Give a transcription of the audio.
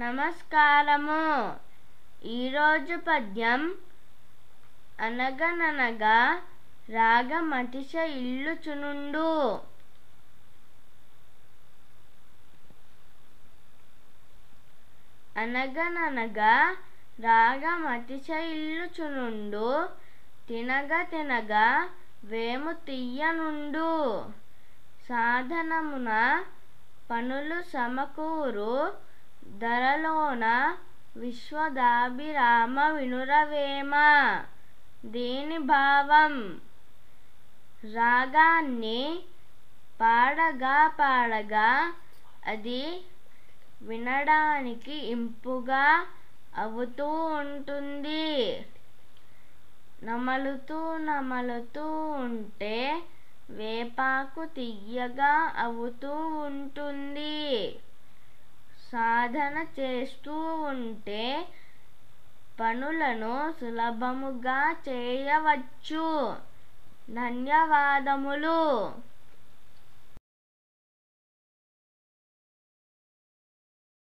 నమస్కారము ఈరోజు పద్యం అనగననగా రాగమతిశ ఇల్లుచునుండు అనగననగా రాగమతిశ ఇల్లుచునుండు తినగ తినగా వేము తీయనుండు సాధనమున పనులు సమకూరు ధరలోన విశ్వదాభిరామ వినురవేమ దీని భావం రాగాన్ని పాడగా పాడగా అది వినడానికి ఇంపుగా అవుతూ ఉంటుంది నమలుతూ నమలుతూ ఉంటే వేపాకు తియ్యగా అవుతూ ఉంటుంది సాధన చేస్తూ ఉంటే పనులను సులభముగా చేయవచ్చు ధన్యవాదములు